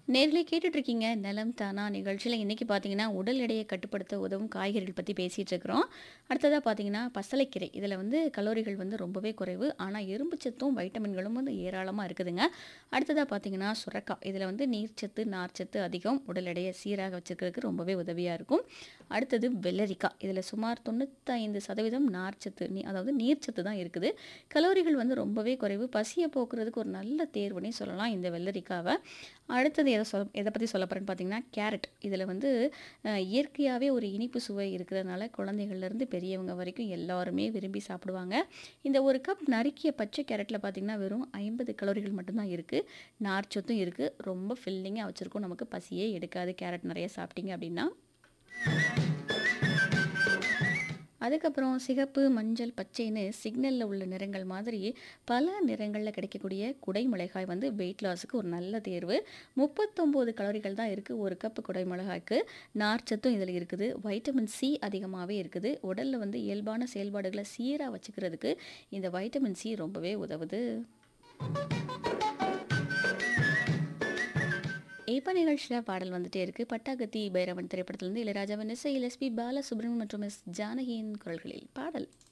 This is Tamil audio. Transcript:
நேர்களே கேட்டுட்டு இருக்கீங்க நலம் தானா நிகழ்ச்சியில் இன்றைக்கி பார்த்தீங்கன்னா உடல் எடையை கட்டுப்படுத்த உதவும் காய்கறிகள் பற்றி பேசிகிட்டு இருக்கிறோம் அடுத்ததாக பார்த்தீங்கன்னா பசலைக்கீரை இதில் வந்து கலோரிகள் வந்து ரொம்பவே குறைவு ஆனால் இரும்புச்சத்தும் வைட்டமின்களும் வந்து ஏராளமாக இருக்குதுங்க அடுத்ததாக பார்த்தீங்கன்னா சுரக்காய் இதில் வந்து நீர்ச்சத்து நார்ச்சத்து அதிகம் உடல் எடையை சீராக வச்சுக்கிறதுக்கு ரொம்பவே உதவியாக இருக்கும் அடுத்தது வெள்ளரிக்காய் இதில் சுமார் தொண்ணூத்தைந்து சதவீதம் நார்ச்சத்து நீ அதாவது நீர்ச்சத்து தான் இருக்குது கலோரிகள் வந்து ரொம்பவே குறைவு பசியை போக்குறதுக்கு ஒரு நல்ல தேர்வுனே சொல்லலாம் இந்த வெள்ளரிக்காவை அடுத்தது எதை சொல் எதை பற்றி சொல்ல போகிறேன்னு பார்த்தீங்கன்னா கேரட் இதில் வந்து அஹ், இயற்கையாகவே ஒரு இனிப்பு சுவை இருக்கிறதுனால குழந்தைகள்லேருந்து பெரியவங்க வரைக்கும் எல்லாருமே விரும்பி சாப்பிடுவாங்க இந்த ஒரு கப் நறுக்கிய பச்சை கேரட்டில் பார்த்தீங்கன்னா வெறும் ஐம்பது கலோரிகள் மட்டும்தான் இருக்குது நார்ச்சத்தும் இருக்குது ரொம்ப ஃபில்லிங்காக வச்சுருக்கோம் நமக்கு பசியே எடுக்காது கேரட் நிறைய சாப்பிட்டீங்க அப்படின்னா அதுக்கப்புறம் சிகப்பு மஞ்சள் பச்சைன்னு சிக்னலில் உள்ள நிறங்கள் மாதிரி பல நிறங்களில் கிடைக்கக்கூடிய குடை மிளகாய் வந்து வெயிட் லாஸுக்கு ஒரு நல்ல தேர்வு முப்பத்தொம்போது கலோரிகள் தான் இருக்குது ஒரு கப் குடை மிளகாய்க்கு நார்ச்சத்தும் இதில் இருக்குது வைட்டமின் சி அதிகமாகவே இருக்குது உடலில் வந்து இயல்பான செயல்பாடுகளை சீராக வச்சுக்கிறதுக்கு இந்த வைட்டமின் சி ரொம்பவே உதவுது இப்போ நிகழ்ச்சியில் பாடல் வந்துட்டே இருக்கு பட்டாகத்தி பைரவன் திரைப்படத்திலிருந்து இளையராஜாவின் இசையில் எஸ்பி பாலசுப்ரமணியன் மற்றும் எஸ் ஜானகியின் குரல்களில் பாடல்